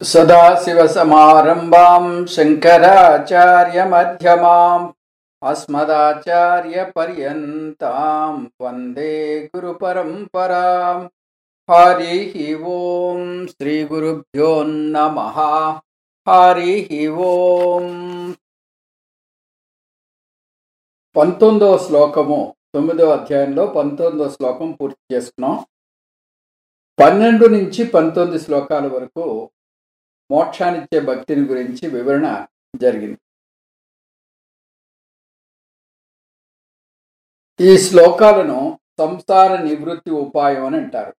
సదాశివసమారంభాం శంకరాచార్యమధ్యమాం అస్మదాచార్యపర్యంతాం వందే గురుపరంపరాం హరి ఓం శ్రీ గురుభ్యో నమ హరి ఓం పంతొమ్మిదవ శ్లోకము తొమ్మిదవ అధ్యాయంలో పంతొమ్మిదవ శ్లోకం పూర్తి చేసుకున్నాం పన్నెండు నుంచి పంతొమ్మిది శ్లోకాల వరకు మోక్షాన్నిచ్చే భక్తిని గురించి వివరణ జరిగింది ఈ శ్లోకాలను సంసార నివృత్తి ఉపాయం అని అంటారు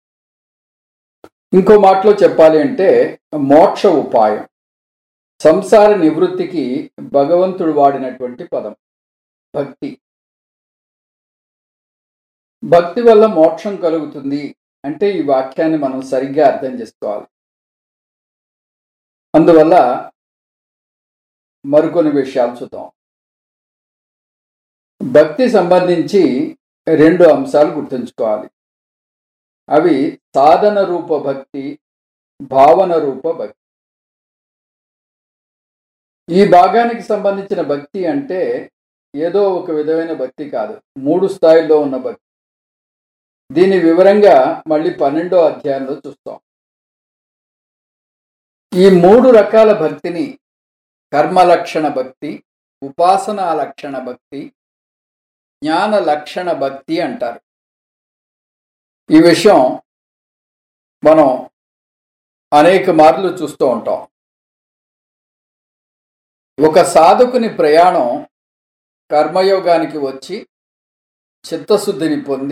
ఇంకో మాటలో చెప్పాలి అంటే మోక్ష ఉపాయం సంసార నివృత్తికి భగవంతుడు వాడినటువంటి పదం భక్తి భక్తి వల్ల మోక్షం కలుగుతుంది అంటే ఈ వాక్యాన్ని మనం సరిగ్గా అర్థం చేసుకోవాలి అందువల్ల మరికొన్ని విషయాలు చూద్దాం భక్తి సంబంధించి రెండు అంశాలు గుర్తుంచుకోవాలి అవి సాధన రూప భక్తి భావన రూప భక్తి ఈ భాగానికి సంబంధించిన భక్తి అంటే ఏదో ఒక విధమైన భక్తి కాదు మూడు స్థాయిల్లో ఉన్న భక్తి దీని వివరంగా మళ్ళీ పన్నెండో అధ్యాయంలో చూస్తాం ఈ మూడు రకాల భక్తిని కర్మలక్షణ భక్తి ఉపాసనా లక్షణ భక్తి జ్ఞాన లక్షణ భక్తి అంటారు ఈ విషయం మనం అనేక మార్లు చూస్తూ ఉంటాం ఒక సాధకుని ప్రయాణం కర్మయోగానికి వచ్చి చిత్తశుద్ధిని పొంది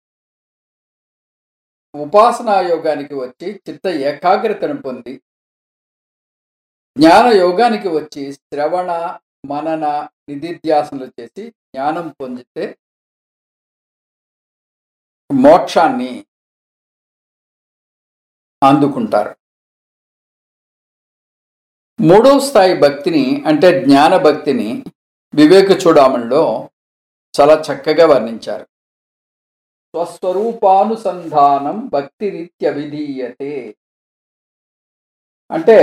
ఉపాసనా యోగానికి వచ్చి చిత్త ఏకాగ్రతను పొంది జ్ఞాన యోగానికి వచ్చి శ్రవణ మనన నిధిధ్యాసనలు చేసి జ్ఞానం పొందితే మోక్షాన్ని అందుకుంటారు మూడో స్థాయి భక్తిని అంటే జ్ఞాన భక్తిని వివేక చూడామణిలో చాలా చక్కగా వర్ణించారు స్వస్వరూపానుసంధానం భక్తి రీత్య విధీయతే అంటే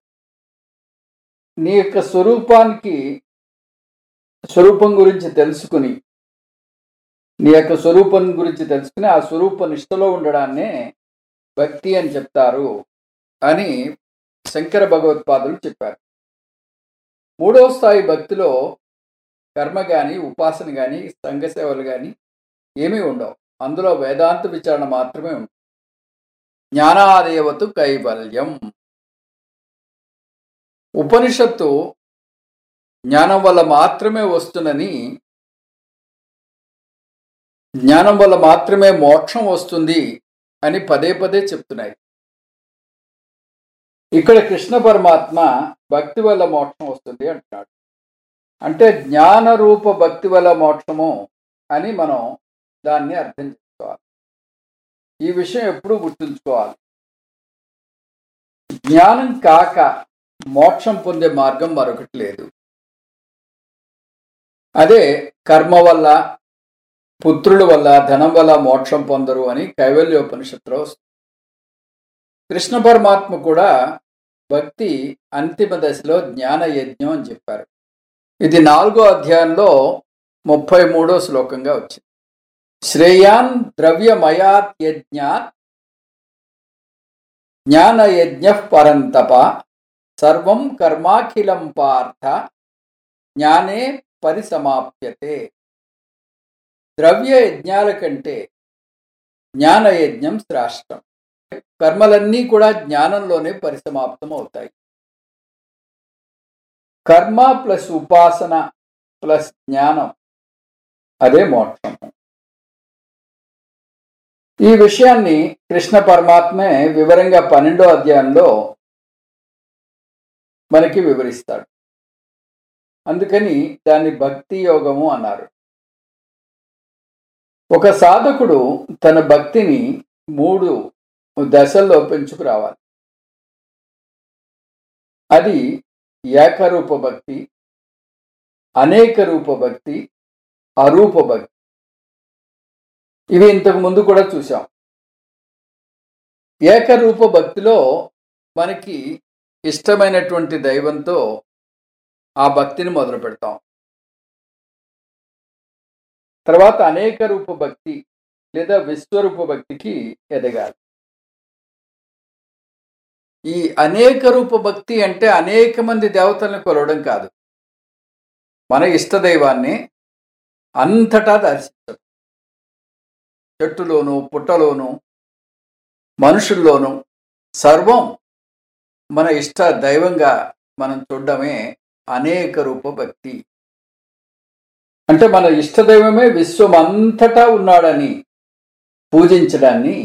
నీ యొక్క స్వరూపానికి స్వరూపం గురించి తెలుసుకుని నీ యొక్క స్వరూపం గురించి తెలుసుకుని ఆ స్వరూప నిష్టలో ఉండడాన్నే భక్తి అని చెప్తారు అని శంకర భగవత్పాదులు చెప్పారు మూడవ స్థాయి భక్తిలో కర్మ కానీ ఉపాసన కానీ సంఘ సేవలు కానీ ఏమీ ఉండవు అందులో వేదాంత విచారణ మాత్రమే ఉంటుంది జ్ఞానాదేవతు కైవల్యం ఉపనిషత్తు జ్ఞానం వల్ల మాత్రమే వస్తుందని జ్ఞానం వల్ల మాత్రమే మోక్షం వస్తుంది అని పదే పదే చెప్తున్నాయి ఇక్కడ కృష్ణ పరమాత్మ భక్తి వల్ల మోక్షం వస్తుంది అంటున్నాడు అంటే జ్ఞాన రూప భక్తి వల్ల మోక్షము అని మనం దాన్ని అర్థం చేసుకోవాలి ఈ విషయం ఎప్పుడూ గుర్తుంచుకోవాలి జ్ఞానం కాక మోక్షం పొందే మార్గం మరొకటి లేదు అదే కర్మ వల్ల పుత్రుల వల్ల ధనం వల్ల మోక్షం పొందరు అని కైవల్యోపనిషత్తులో కృష్ణ పరమాత్మ కూడా భక్తి అంతిమ దశలో జ్ఞాన యజ్ఞం అని చెప్పారు ఇది నాలుగో అధ్యాయంలో ముప్పై మూడో శ్లోకంగా వచ్చింది శ్రేయాన్ ద్రవ్యమయాత్ యజ్ఞాత్ జ్ఞానయజ్ఞ పరంతప సర్వం కర్మాఖిలం పార్థ జ్ఞానే పరిసమాప్యతే ద్రవ్య యజ్ఞాల కంటే జ్ఞానయజ్ఞం శ్రాష్టం కర్మలన్నీ కూడా జ్ఞానంలోనే పరిసమాప్తం అవుతాయి కర్మ ప్లస్ ఉపాసన ప్లస్ జ్ఞానం అదే మోక్షము ఈ విషయాన్ని కృష్ణ పరమాత్మే వివరంగా పన్నెండో అధ్యాయంలో మనకి వివరిస్తాడు అందుకని దాన్ని భక్తి యోగము అన్నారు ఒక సాధకుడు తన భక్తిని మూడు దశల్లో పెంచుకురావాలి అది ఏకరూప భక్తి అనేక రూప భక్తి అరూప భక్తి ఇవి ఇంతకు ముందు కూడా చూసాం ఏకరూప భక్తిలో మనకి ఇష్టమైనటువంటి దైవంతో ఆ భక్తిని మొదలు పెడతాం తర్వాత అనేక రూప భక్తి లేదా విశ్వరూప భక్తికి ఎదగాలి ఈ అనేక రూప భక్తి అంటే అనేక మంది దేవతలను కొలవడం కాదు మన ఇష్టదైవాన్ని అంతటా దర్శించడం చెట్టులోను పుట్టలోను మనుషుల్లోనూ సర్వం మన ఇష్ట దైవంగా మనం చూడడమే అనేక రూప భక్తి అంటే మన ఇష్టదైవమే విశ్వం అంతటా ఉన్నాడని పూజించడాన్ని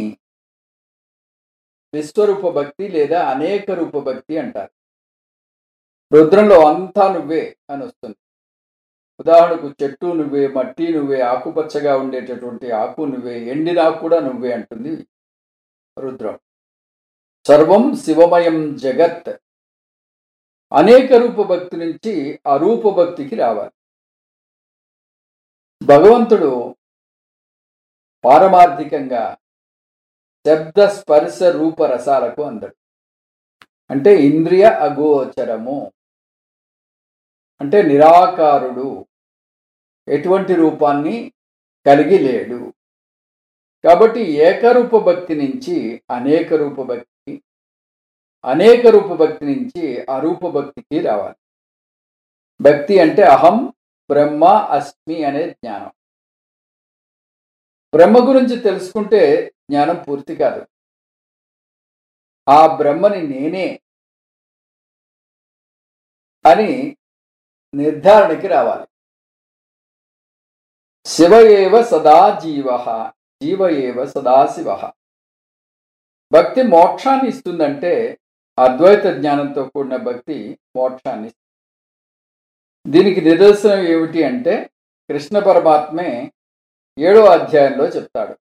విశ్వరూప భక్తి లేదా అనేక రూప భక్తి అంటారు రుద్రంలో అంతా నువ్వే అని వస్తుంది ఉదాహరణకు చెట్టు నువ్వే మట్టి నువ్వే ఆకుపచ్చగా ఉండేటటువంటి ఆకు నువ్వే ఎండిన ఆకు కూడా నువ్వే అంటుంది రుద్రం సర్వం శివమయం జగత్ అనేక రూప భక్తి నుంచి అరూప భక్తికి రావాలి భగవంతుడు పారమార్థికంగా శబ్ద స్పర్శ రూప రసాలకు అందడు అంటే ఇంద్రియ అగోచరము అంటే నిరాకారుడు ఎటువంటి రూపాన్ని కలిగి లేడు కాబట్టి ఏకరూప భక్తి నుంచి అనేక రూప భక్తి అనేక రూప భక్తి నుంచి అరూప భక్తికి రావాలి భక్తి అంటే అహం బ్రహ్మ అస్మి అనే జ్ఞానం బ్రహ్మ గురించి తెలుసుకుంటే జ్ఞానం పూర్తి కాదు ఆ బ్రహ్మని నేనే అని నిర్ధారణకి రావాలి శివ ఏవ సదా జీవ జీవ ఏవ సదాశివ భక్తి మోక్షాన్ని ఇస్తుందంటే అద్వైత జ్ఞానంతో కూడిన భక్తి మోక్షాన్ని ఇస్తుంది దీనికి నిదర్శనం ఏమిటి అంటే కృష్ణ పరమాత్మే ఏడో అధ్యాయంలో చెప్తాడు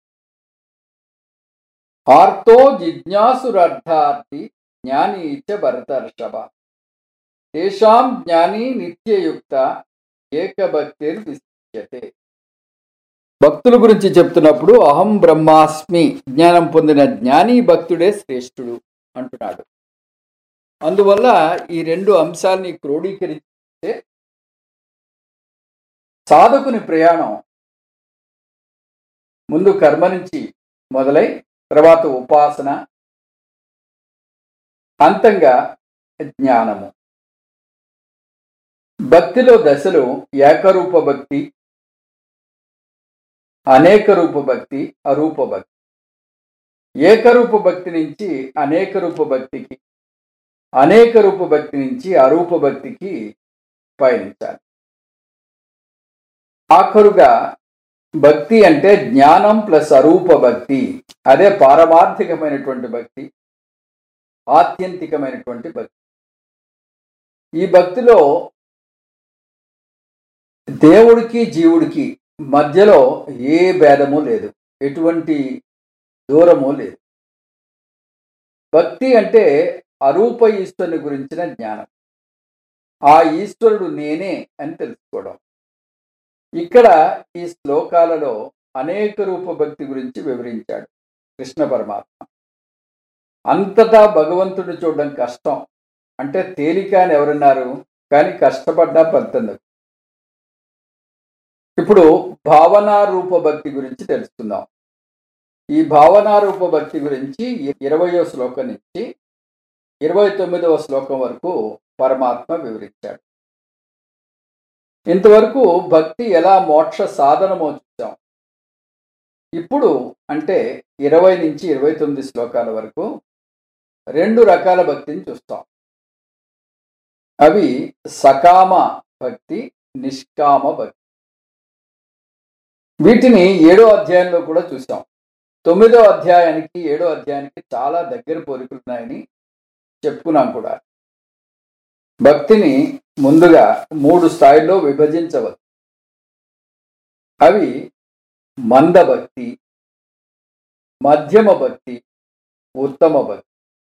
ఆర్తో జిజ్ఞాసురర్థార్థి జ్ఞాని ఇచ్చ భరతర్షభ తేషాం జ్ఞాని నిత్యయుక్త ఏకభక్తిర్ విశిష్యతే భక్తుల గురించి చెప్తున్నప్పుడు అహం బ్రహ్మాస్మి జ్ఞానం పొందిన జ్ఞాని భక్తుడే శ్రేష్ఠుడు అంటున్నాడు అందువల్ల ఈ రెండు అంశాల్ని క్రోడీకరిస్తే సాధకుని ప్రయాణం ముందు కర్మ నుంచి మొదలై తర్వాత ఉపాసన అంతంగా జ్ఞానము భక్తిలో దశలు ఏకరూప భక్తి అనేక రూప భక్తి అరూప భక్తి ఏకరూప భక్తి నుంచి అనేక రూప భక్తికి అనేక రూప భక్తి నుంచి అరూప భక్తికి పయనించాలి ఆఖరుగా భక్తి అంటే జ్ఞానం ప్లస్ అరూప భక్తి అదే పారమార్థికమైనటువంటి భక్తి ఆత్యంతికమైనటువంటి భక్తి ఈ భక్తిలో దేవుడికి జీవుడికి మధ్యలో ఏ భేదము లేదు ఎటువంటి దూరము లేదు భక్తి అంటే అరూప ఈశ్వరుని గురించిన జ్ఞానం ఆ ఈశ్వరుడు నేనే అని తెలుసుకోవడం ఇక్కడ ఈ శ్లోకాలలో అనేక రూప భక్తి గురించి వివరించాడు కృష్ణ పరమాత్మ అంతటా భగవంతుడు చూడడం కష్టం అంటే తేలిక అని ఎవరన్నారు కానీ కష్టపడ్డా ఫలితందకు ఇప్పుడు భావనారూప భక్తి గురించి తెలుసుకుందాం ఈ భావనారూప భక్తి గురించి ఇరవయో శ్లోకం నుంచి ఇరవై తొమ్మిదవ శ్లోకం వరకు పరమాత్మ వివరించాడు ఇంతవరకు భక్తి ఎలా మోక్ష సాధనమో చూసాం ఇప్పుడు అంటే ఇరవై నుంచి ఇరవై తొమ్మిది శ్లోకాల వరకు రెండు రకాల భక్తిని చూస్తాం అవి సకామ భక్తి నిష్కామ భక్తి వీటిని ఏడో అధ్యాయంలో కూడా చూసాం తొమ్మిదో అధ్యాయానికి ఏడో అధ్యాయానికి చాలా దగ్గర పోలికలు ఉన్నాయని చెప్పుకున్నాం కూడా భక్తిని ముందుగా మూడు స్థాయిల్లో విభజించవచ్చు అవి మంద భక్తి మధ్యమ భక్తి ఉత్తమ భక్తి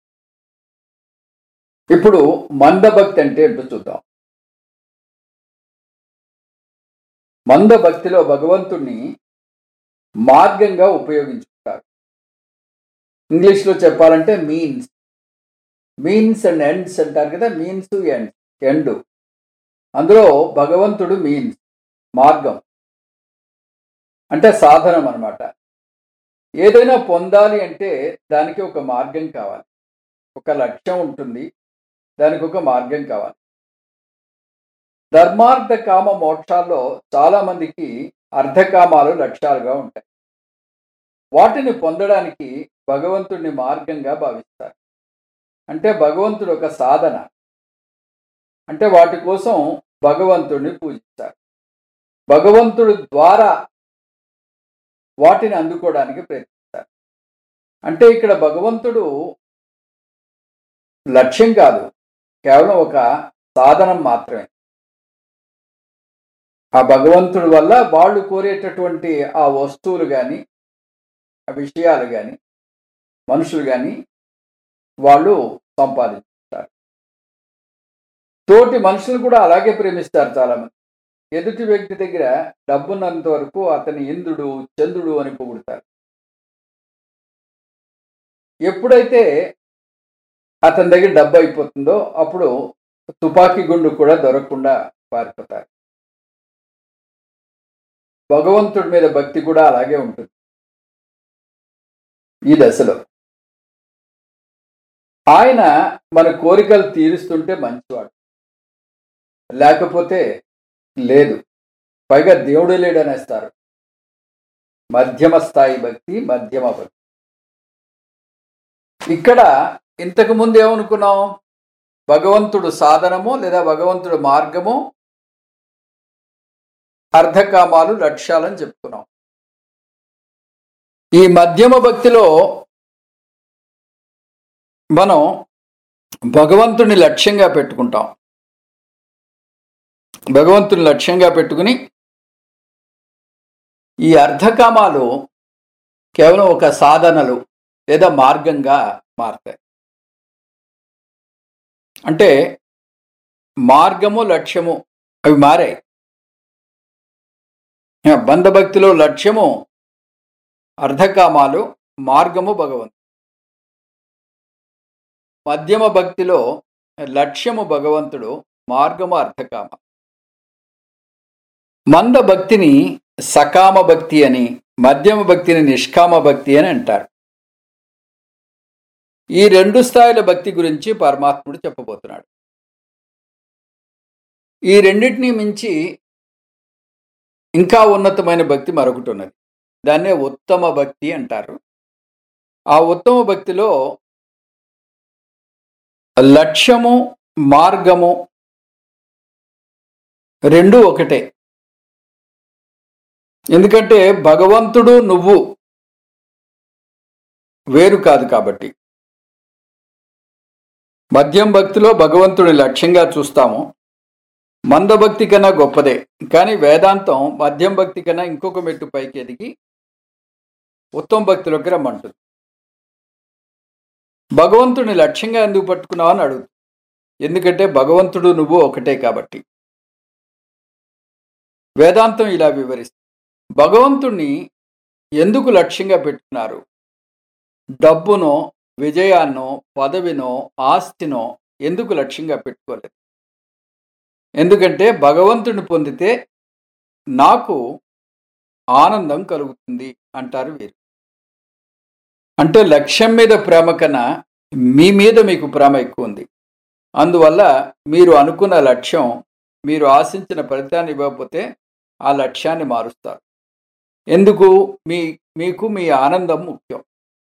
ఇప్పుడు మంద భక్తి అంటే ఏంటో చూద్దాం మంద భక్తిలో భగవంతుణ్ణి మార్గంగా ఉపయోగించుకుంటారు ఇంగ్లీష్లో చెప్పాలంటే మీన్స్ మీన్స్ అండ్ ఎండ్స్ అంటారు కదా మీన్స్ ఎండ్ ఎండ్ అందులో భగవంతుడు మీన్స్ మార్గం అంటే సాధనం అన్నమాట ఏదైనా పొందాలి అంటే దానికి ఒక మార్గం కావాలి ఒక లక్ష్యం ఉంటుంది దానికి ఒక మార్గం కావాలి ధర్మార్థ కామ మోక్షాల్లో చాలా మందికి అర్ధకామాలు లక్ష్యాలుగా ఉంటాయి వాటిని పొందడానికి భగవంతుడిని మార్గంగా భావిస్తారు అంటే భగవంతుడు ఒక సాధన అంటే వాటి కోసం భగవంతుడిని పూజిస్తారు భగవంతుడి ద్వారా వాటిని అందుకోవడానికి ప్రయత్నిస్తారు అంటే ఇక్కడ భగవంతుడు లక్ష్యం కాదు కేవలం ఒక సాధనం మాత్రమే ఆ భగవంతుడి వల్ల వాళ్ళు కోరేటటువంటి ఆ వస్తువులు కానీ ఆ విషయాలు కానీ మనుషులు కానీ వాళ్ళు సంపాదించుతారు తోటి మనుషులు కూడా అలాగే ప్రేమిస్తారు చాలామంది ఎదుటి వ్యక్తి దగ్గర డబ్బున్నంత వరకు అతని ఇంద్రుడు చంద్రుడు అని పొగుడుతారు ఎప్పుడైతే అతని దగ్గర డబ్బు అయిపోతుందో అప్పుడు తుపాకీ గుండు కూడా దొరకకుండా పారిపోతారు భగవంతుడి మీద భక్తి కూడా అలాగే ఉంటుంది ఈ దశలో ఆయన మన కోరికలు తీరుస్తుంటే మంచివాడు లేకపోతే లేదు పైగా దేవుడు లేడనేస్తారు మధ్యమ స్థాయి భక్తి మధ్యమ భక్తి ఇక్కడ ఇంతకు ముందు ఏమనుకున్నాం భగవంతుడు సాధనము లేదా భగవంతుడు మార్గము అర్ధకామాలు లక్ష్యాలని చెప్పుకున్నాం ఈ మధ్యమ భక్తిలో మనం భగవంతుని లక్ష్యంగా పెట్టుకుంటాం భగవంతుని లక్ష్యంగా పెట్టుకుని ఈ అర్ధకామాలు కేవలం ఒక సాధనలు లేదా మార్గంగా మారతాయి అంటే మార్గము లక్ష్యము అవి మారాయి బంధభక్తిలో లక్ష్యము అర్ధకామాలు మార్గము భగవంతు మధ్యమ భక్తిలో లక్ష్యము భగవంతుడు మార్గము అర్ధకామ మంద భక్తిని సకామ భక్తి అని మధ్యమ భక్తిని నిష్కామ భక్తి అని అంటారు ఈ రెండు స్థాయిల భక్తి గురించి పరమాత్ముడు చెప్పబోతున్నాడు ఈ రెండింటినీ మించి ఇంకా ఉన్నతమైన భక్తి మరొకటి ఉన్నది దాన్నే ఉత్తమ భక్తి అంటారు ఆ ఉత్తమ భక్తిలో లక్ష్యము మార్గము రెండు ఒకటే ఎందుకంటే భగవంతుడు నువ్వు వేరు కాదు కాబట్టి మద్యం భక్తిలో భగవంతుడి లక్ష్యంగా చూస్తాము మందభక్తి కన్నా గొప్పదే కానీ వేదాంతం మద్యం భక్తి కన్నా ఇంకొక మెట్టు పైకి ఎదిగి ఉత్తమ భక్తిలోకి రమ్మంటుంది భగవంతుని లక్ష్యంగా ఎందుకు పట్టుకున్నావు అని అడుగు ఎందుకంటే భగవంతుడు నువ్వు ఒకటే కాబట్టి వేదాంతం ఇలా వివరిస్తుంది భగవంతుణ్ణి ఎందుకు లక్ష్యంగా పెట్టుకున్నారు డబ్బునో విజయాన్నో పదవినో ఆస్తినో ఎందుకు లక్ష్యంగా పెట్టుకోలేదు ఎందుకంటే భగవంతుని పొందితే నాకు ఆనందం కలుగుతుంది అంటారు వీరు అంటే లక్ష్యం మీద ప్రేమ కన్నా మీ మీద మీకు ప్రేమ ఎక్కువ ఉంది అందువల్ల మీరు అనుకున్న లక్ష్యం మీరు ఆశించిన ఫలితాన్ని ఇవ్వకపోతే ఆ లక్ష్యాన్ని మారుస్తారు ఎందుకు మీ మీకు మీ ఆనందం ముఖ్యం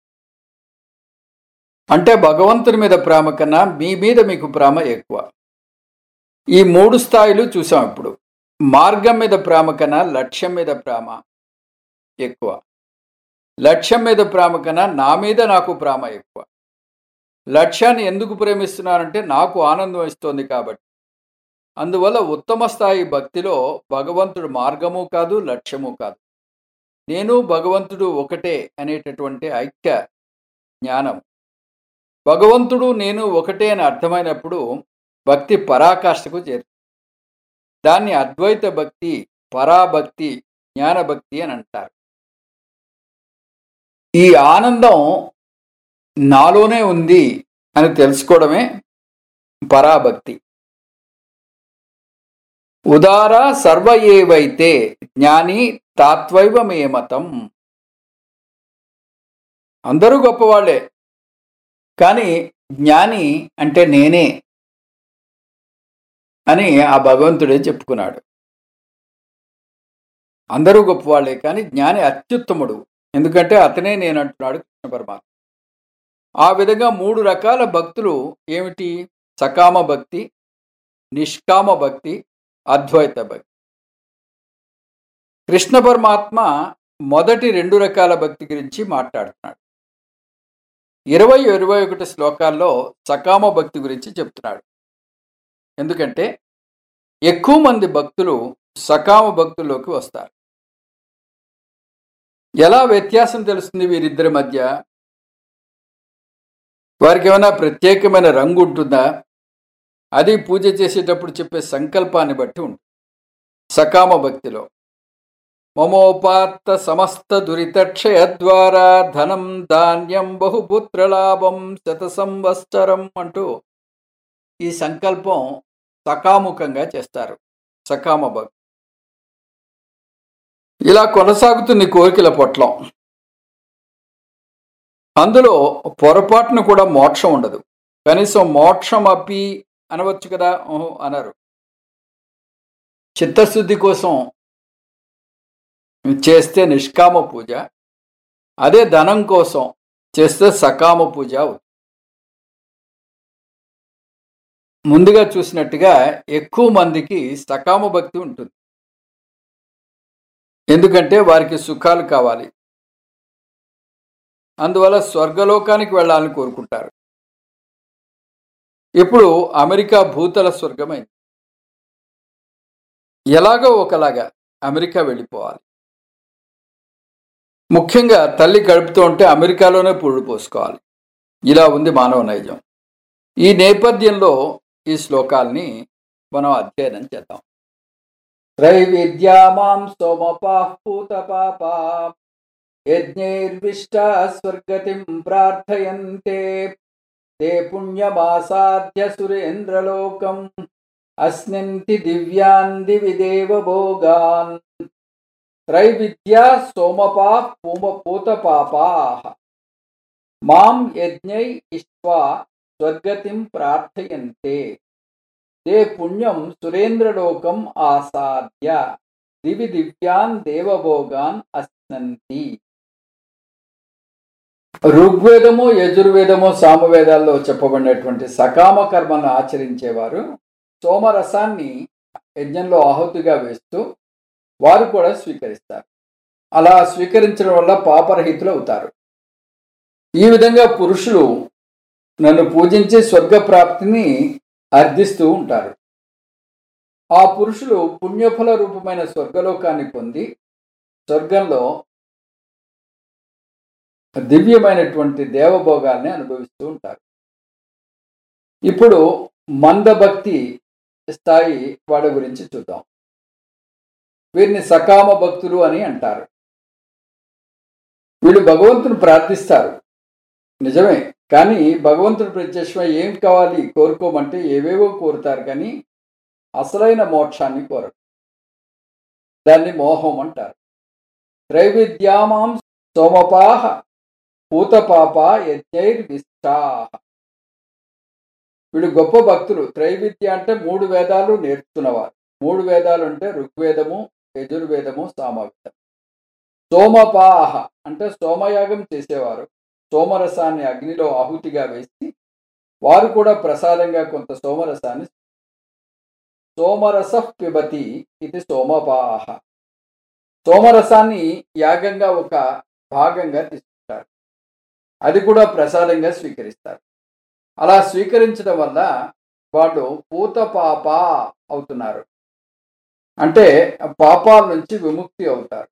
అంటే భగవంతుని మీద ప్రేమ కన్నా మీ మీద మీకు ప్రేమ ఎక్కువ ఈ మూడు స్థాయిలు చూసాం ఇప్పుడు మార్గం మీద ప్రేమ కన్నా లక్ష్యం మీద ప్రేమ ఎక్కువ లక్ష్యం మీద ప్రేమ కన్నా నా మీద నాకు ప్రేమ ఎక్కువ లక్ష్యాన్ని ఎందుకు ప్రేమిస్తున్నానంటే నాకు ఆనందం ఇస్తోంది కాబట్టి అందువల్ల ఉత్తమ స్థాయి భక్తిలో భగవంతుడు మార్గము కాదు లక్ష్యము కాదు నేను భగవంతుడు ఒకటే అనేటటువంటి ఐక్య జ్ఞానం భగవంతుడు నేను ఒకటే అని అర్థమైనప్పుడు భక్తి పరాకాష్ఠకు చేరు దాన్ని అద్వైత భక్తి పరాభక్తి జ్ఞానభక్తి అని అంటారు ఈ ఆనందం నాలోనే ఉంది అని తెలుసుకోవడమే పరాభక్తి ఉదార సర్వ ఏవైతే జ్ఞాని తాత్వైవ మే మతం అందరూ గొప్పవాళ్లే కానీ జ్ఞాని అంటే నేనే అని ఆ భగవంతుడే చెప్పుకున్నాడు అందరూ గొప్పవాళ్లే కానీ జ్ఞాని అత్యుత్తముడు ఎందుకంటే అతనే నేను అంటున్నాడు కృష్ణ పరమాత్మ ఆ విధంగా మూడు రకాల భక్తులు ఏమిటి సకామ భక్తి నిష్కామ భక్తి అద్వైత భక్తి కృష్ణ పరమాత్మ మొదటి రెండు రకాల భక్తి గురించి మాట్లాడుతున్నాడు ఇరవై ఇరవై ఒకటి శ్లోకాల్లో సకామ భక్తి గురించి చెప్తున్నాడు ఎందుకంటే ఎక్కువ మంది భక్తులు సకామ భక్తుల్లోకి వస్తారు ఎలా వ్యత్యాసం తెలుస్తుంది వీరిద్దరి మధ్య వారికి ఏమైనా ప్రత్యేకమైన రంగు ఉంటుందా అది పూజ చేసేటప్పుడు చెప్పే సంకల్పాన్ని బట్టి ఉంటుంది సకామ భక్తిలో మమోపాత్త సమస్త దురితక్షయ ద్వారా ధనం ధాన్యం బహుపుత్రలాభం శత సంవత్సరం అంటూ ఈ సంకల్పం సకాముఖంగా చేస్తారు సకామ భక్తి ఇలా కొనసాగుతుంది కోరికల పొట్లం అందులో పొరపాటును కూడా మోక్షం ఉండదు కనీసం మోక్షం అప్పి అనవచ్చు కదా ఓహో అనరు చిత్తశుద్ధి కోసం చేస్తే నిష్కామ పూజ అదే ధనం కోసం చేస్తే సకామ పూజ అవుతుంది ముందుగా చూసినట్టుగా ఎక్కువ మందికి సకామ భక్తి ఉంటుంది ఎందుకంటే వారికి సుఖాలు కావాలి అందువల్ల స్వర్గలోకానికి వెళ్ళాలని కోరుకుంటారు ఇప్పుడు అమెరికా భూతల స్వర్గమైంది ఎలాగో ఒకలాగా అమెరికా వెళ్ళిపోవాలి ముఖ్యంగా తల్లి గడుపుతూ ఉంటే అమెరికాలోనే పురుడు పోసుకోవాలి ఇలా ఉంది మానవ నైజం ఈ నేపథ్యంలో ఈ శ్లోకాల్ని మనం అధ్యయనం చేద్దాం త్రైవిద్యామాం సోమపాహూత పాపా యజ్ఞైర్విష్టా స్వర్గతిం ప్రార్థయంతే తే పుణ్యమాసాధ్య సురేంద్రలోకం అస్నంతి దివ్యాన్ దివి దేవభోగాన్ త్రైవిద్యా సోమపా పూమ పూత పాపా మాం యజ్ఞై ఇష్ట్వా స్వర్గతిం ప్రార్థయంతే తే పుణ్యం సురేంద్రలోకం ఆసాద్య దివి దివ్యాన్ దేవభోగాన్ అస్నంతి ఋగ్వేదము యజుర్వేదము సామవేదాల్లో చెప్పబడినటువంటి సకామ కర్మలను ఆచరించేవారు సోమరసాన్ని యజ్ఞంలో ఆహుతిగా వేస్తూ వారు కూడా స్వీకరిస్తారు అలా స్వీకరించడం వల్ల పాపరహితులు అవుతారు ఈ విధంగా పురుషులు నన్ను పూజించి స్వర్గ ప్రాప్తిని అర్థిస్తూ ఉంటారు ఆ పురుషులు పుణ్యఫల రూపమైన స్వర్గలోకాన్ని పొంది స్వర్గంలో దివ్యమైనటువంటి దేవభోగాల్ని అనుభవిస్తూ ఉంటారు ఇప్పుడు మందభక్తి స్థాయి వాడి గురించి చూద్దాం వీరిని సకామ భక్తులు అని అంటారు వీళ్ళు భగవంతుని ప్రార్థిస్తారు నిజమే కానీ భగవంతుడు ప్రత్యక్షమై ఏం కావాలి కోరుకోమంటే ఏవేవో కోరుతారు కానీ అసలైన మోక్షాన్ని కోరరు దాన్ని మోహం అంటారు త్రైవిద్యామాం సోమపాహ పూతపాప యజ్ఞైర్విష్టాహ వీడు గొప్ప భక్తులు త్రైవిద్య అంటే మూడు వేదాలు నేర్చుకున్నవారు మూడు వేదాలు అంటే ఋగ్వేదము యజుర్వేదము సామవేదం సోమపాహ అంటే సోమయాగం చేసేవారు సోమరసాన్ని అగ్నిలో ఆహుతిగా వేసి వారు కూడా ప్రసాదంగా కొంత సోమరసాన్ని సోమరస పిబతి ఇది సోమపాహ సోమరసాన్ని యాగంగా ఒక భాగంగా తీసుకుంటారు అది కూడా ప్రసాదంగా స్వీకరిస్తారు అలా స్వీకరించడం వల్ల వాళ్ళు పూత పాప అవుతున్నారు అంటే పాపాల నుంచి విముక్తి అవుతారు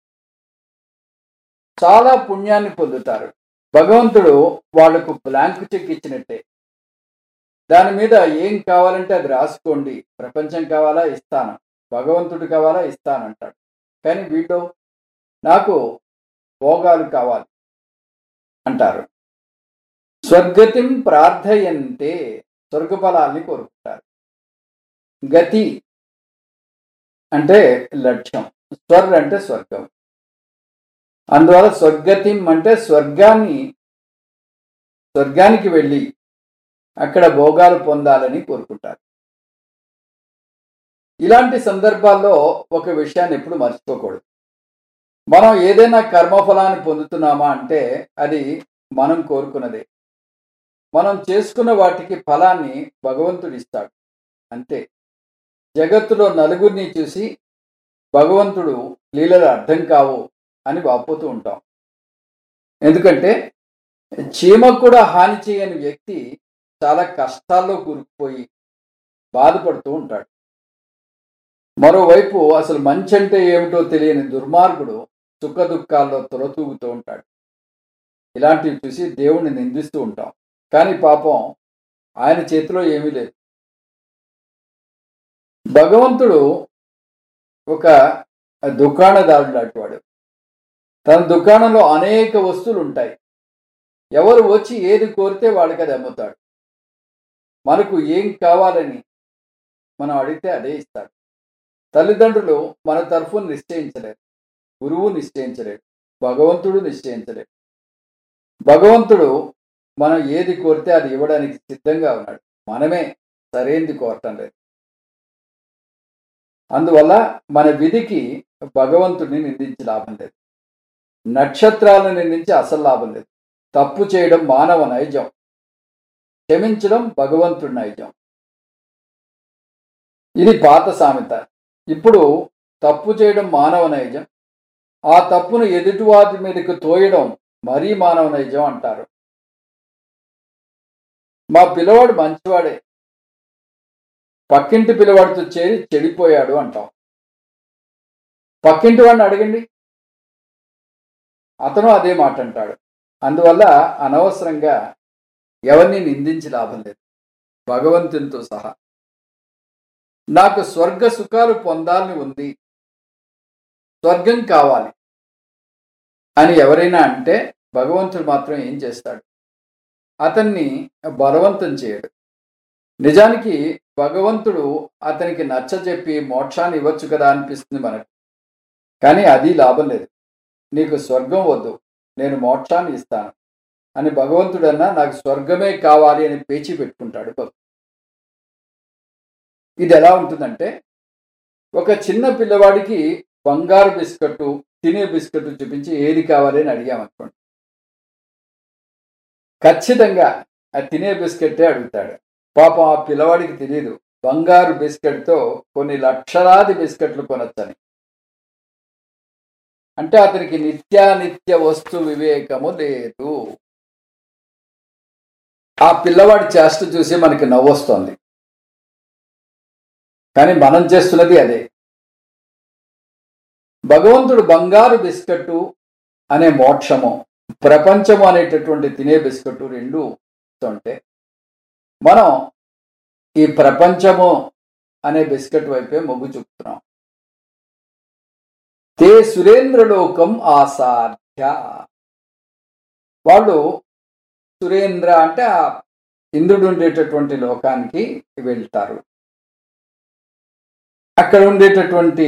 చాలా పుణ్యాన్ని పొందుతారు భగవంతుడు వాళ్లకు బ్లాంక్ చెక్ ఇచ్చినట్టే దాని మీద ఏం కావాలంటే అది రాసుకోండి ప్రపంచం కావాలా ఇస్తాను భగవంతుడు కావాలా ఇస్తానంటాడు కానీ వీళ్ళు నాకు భోగాలు కావాలి అంటారు స్వర్గతిం ప్రార్థయంతే స్వర్గఫలాల్ని కోరుకుంటారు గతి అంటే లక్ష్యం స్వర్ అంటే స్వర్గం అందువల్ల స్వర్గతిం అంటే స్వర్గాన్ని స్వర్గానికి వెళ్ళి అక్కడ భోగాలు పొందాలని కోరుకుంటారు ఇలాంటి సందర్భాల్లో ఒక విషయాన్ని ఎప్పుడు మర్చిపోకూడదు మనం ఏదైనా కర్మఫలాన్ని పొందుతున్నామా అంటే అది మనం కోరుకున్నదే మనం చేసుకున్న వాటికి ఫలాన్ని భగవంతుడు ఇస్తాడు అంతే జగత్తులో నలుగురిని చూసి భగవంతుడు లీలలు అర్థం కావు అని వాపోతూ ఉంటాం ఎందుకంటే చీమకు కూడా హాని చేయని వ్యక్తి చాలా కష్టాల్లో కూరుకుపోయి బాధపడుతూ ఉంటాడు మరోవైపు అసలు మంచి అంటే ఏమిటో తెలియని దుర్మార్గుడు సుఖ దుఃఖాల్లో తొలతూగుతూ ఉంటాడు ఇలాంటివి చూసి దేవుణ్ణి నిందిస్తూ ఉంటాం కానీ పాపం ఆయన చేతిలో ఏమీ లేదు భగవంతుడు ఒక దుకాణదారుడు అటువాడు తన దుకాణంలో అనేక వస్తువులు ఉంటాయి ఎవరు వచ్చి ఏది కోరితే వాళ్ళకి అది అమ్ముతాడు మనకు ఏం కావాలని మనం అడిగితే అదే ఇస్తాడు తల్లిదండ్రులు మన తరఫున నిశ్చయించలేరు గురువు నిశ్చయించలేడు భగవంతుడు నిశ్చయించలేడు భగవంతుడు మనం ఏది కోరితే అది ఇవ్వడానికి సిద్ధంగా ఉన్నాడు మనమే సరైనది కోరటం లేదు అందువల్ల మన విధికి భగవంతుడిని నిందించి లాభం లేదు నక్షత్రాలను నిందించి అసలు లాభం లేదు తప్పు చేయడం మానవ నైజం క్షమించడం భగవంతుడి నైజం ఇది పాత సామెత ఇప్పుడు తప్పు చేయడం మానవ నైజం ఆ తప్పును ఎదుటివారి మీదకు తోయడం మరీ మానవ నైజం అంటారు మా పిల్లవాడు మంచివాడే పక్కింటి పిల్లవాడితో చేరి చెడిపోయాడు అంటాం పక్కింటి వాడిని అడగండి అతను అదే మాట అంటాడు అందువల్ల అనవసరంగా ఎవరిని నిందించి లాభం లేదు భగవంతునితో సహా నాకు స్వర్గ సుఖాలు పొందాలని ఉంది స్వర్గం కావాలి అని ఎవరైనా అంటే భగవంతుడు మాత్రం ఏం చేస్తాడు అతన్ని బలవంతం చేయడు నిజానికి భగవంతుడు అతనికి నచ్చ చెప్పి మోక్షాన్ని ఇవ్వచ్చు కదా అనిపిస్తుంది మనకు కానీ అది లాభం లేదు నీకు స్వర్గం వద్దు నేను మోక్షాన్ని ఇస్తాను అని భగవంతుడన్నా నాకు స్వర్గమే కావాలి అని పేచి పెట్టుకుంటాడు భక్తుడు ఇది ఎలా ఉంటుందంటే ఒక చిన్న పిల్లవాడికి బంగారు బిస్కెట్ తినే బిస్కెట్ చూపించి ఏది కావాలి అని అడిగామనుకోండి ఖచ్చితంగా ఆ తినే బిస్కెట్టే అడుగుతాడు పాపం ఆ పిల్లవాడికి తెలియదు బంగారు బిస్కెట్తో కొన్ని లక్షలాది బిస్కెట్లు కొనొచ్చని అంటే అతనికి నిత్యానిత్య వస్తు వివేకము లేదు ఆ పిల్లవాడి చేష్ట చూసి మనకి నవ్వొస్తోంది కానీ మనం చేస్తున్నది అదే భగవంతుడు బంగారు బిస్కెట్టు అనే మోక్షము ప్రపంచము అనేటటువంటి తినే బిస్కెట్టు రెండు ఉంటే మనం ఈ ప్రపంచము అనే బిస్కెట్ వైపే మొగ్గు చూపుతున్నాం తే సురేంద్రలోకం ఆసాధ్య వాళ్ళు సురేంద్ర అంటే ఆ ఇంద్రుడు ఉండేటటువంటి లోకానికి వెళ్తారు అక్కడ ఉండేటటువంటి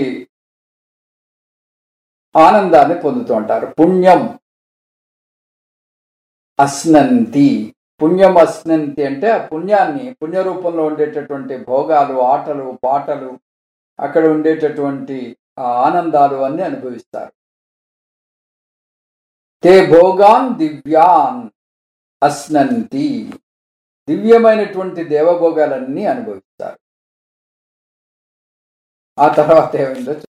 ఆనందాన్ని పొందుతూ ఉంటారు పుణ్యం అస్నంతి పుణ్యం అస్నంతి అంటే ఆ పుణ్యాన్ని పుణ్య రూపంలో ఉండేటటువంటి భోగాలు ఆటలు పాటలు అక్కడ ఉండేటటువంటి ఆ ఆనందాలు అన్ని అనుభవిస్తారు తే భోగాన్ దివ్యాన్ అస్నంతి దివ్యమైనటువంటి దేవభోగాలన్నీ అనుభవిస్తారు ఆ తర్వాత ఏమైందో చూ-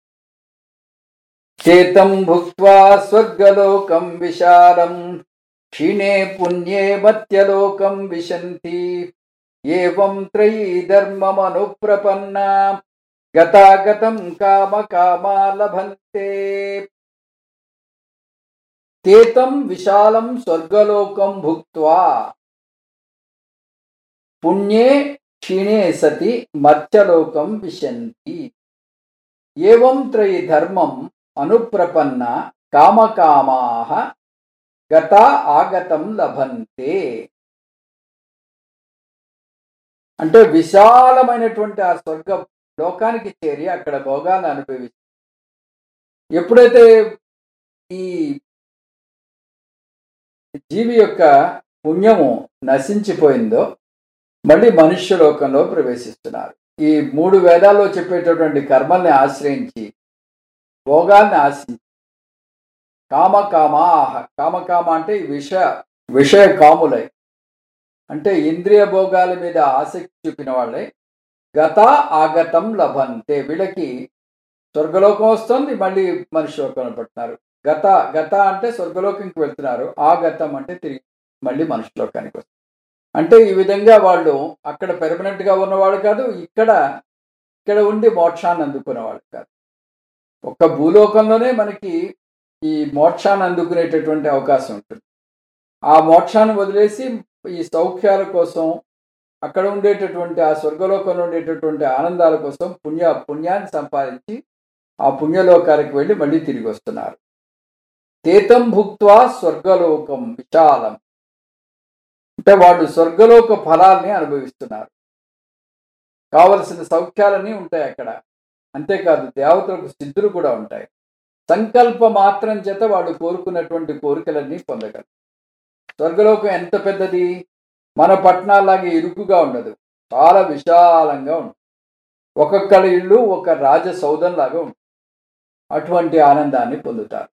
చేతం భుక్వా స్వర్గలోకం విశాలం క్షీణే పుణ్యే మత్యలోకం విశంతి ఏవం త్రయీ ధర్మమనుప్రపన్న గతాగతం కామ కామా లభంతే తేతం విశాలం స్వర్గలోకం భుక్త్వా పుణ్యే క్షీణే సతి మత్స్యలోకం విశంతి ఏవం త్రయి ధర్మం అనుప్రపన్న కామకామాః గత ఆగతం లభంతే అంటే విశాలమైనటువంటి ఆ స్వర్గ లోకానికి చేరి అక్కడ భోగాలను అనుభవిస్తుంది ఎప్పుడైతే ఈ జీవి యొక్క పుణ్యము నశించిపోయిందో మళ్ళీ మనుష్య లోకంలో ప్రవేశిస్తున్నారు ఈ మూడు వేదాల్లో చెప్పేటటువంటి కర్మల్ని ఆశ్రయించి భోగాల్ని ఆశించి కామ కామాహ కామ కామ అంటే ఈ విష విషయ కాములై అంటే ఇంద్రియ భోగాల మీద ఆసక్తి చూపిన వాళ్ళే గత ఆగతం లభంతే వీళ్ళకి స్వర్గలోకం వస్తుంది మళ్ళీ మనిషి లోకంలో పడుతున్నారు గత గత అంటే స్వర్గలోకంకి వెళ్తున్నారు ఆగతం అంటే తిరిగి మళ్ళీ మనిషి లోకానికి వస్తారు అంటే ఈ విధంగా వాళ్ళు అక్కడ పెర్మనెంట్ గా ఉన్నవాళ్ళు కాదు ఇక్కడ ఇక్కడ ఉండి మోక్షాన్ని అందుకునేవాళ్ళు కాదు ఒక్క భూలోకంలోనే మనకి ఈ మోక్షాన్ని అందుకునేటటువంటి అవకాశం ఉంటుంది ఆ మోక్షాన్ని వదిలేసి ఈ సౌఖ్యాల కోసం అక్కడ ఉండేటటువంటి ఆ స్వర్గలోకంలో ఉండేటటువంటి ఆనందాల కోసం పుణ్య పుణ్యాన్ని సంపాదించి ఆ పుణ్యలోకానికి వెళ్ళి మళ్ళీ తిరిగి వస్తున్నారు తేతం భుక్త్వా స్వర్గలోకం విశాలం అంటే వాళ్ళు స్వర్గలోక ఫలాల్ని అనుభవిస్తున్నారు కావలసిన సౌఖ్యాలన్నీ ఉంటాయి అక్కడ అంతేకాదు దేవతలకు సిద్ధులు కూడా ఉంటాయి సంకల్ప మాత్రం చేత వాళ్ళు కోరుకున్నటువంటి కోరికలన్నీ పొందగలరు స్వర్గలోకం ఎంత పెద్దది మన పట్టణాలాగే ఇరుకుగా ఉండదు చాలా విశాలంగా ఉంటుంది ఒక్కొక్కడి ఇల్లు ఒక రాజ సౌధంలాగా ఉంటుంది అటువంటి ఆనందాన్ని పొందుతారు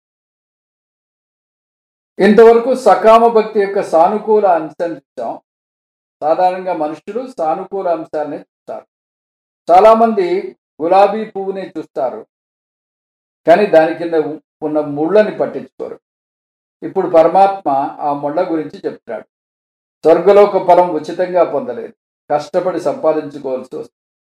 ఇంతవరకు సకామ భక్తి యొక్క సానుకూల అంశం చూసాం సాధారణంగా మనుషులు సానుకూల అంశాలని చూస్తారు చాలామంది గులాబీ పువ్వుని చూస్తారు కానీ దాని కింద ఉన్న ముళ్ళని పట్టించుకోరు ఇప్పుడు పరమాత్మ ఆ ముళ్ళ గురించి చెప్తాడు స్వర్గలోక ఫలం ఉచితంగా పొందలేదు కష్టపడి సంపాదించుకోవాల్సి వస్తుంది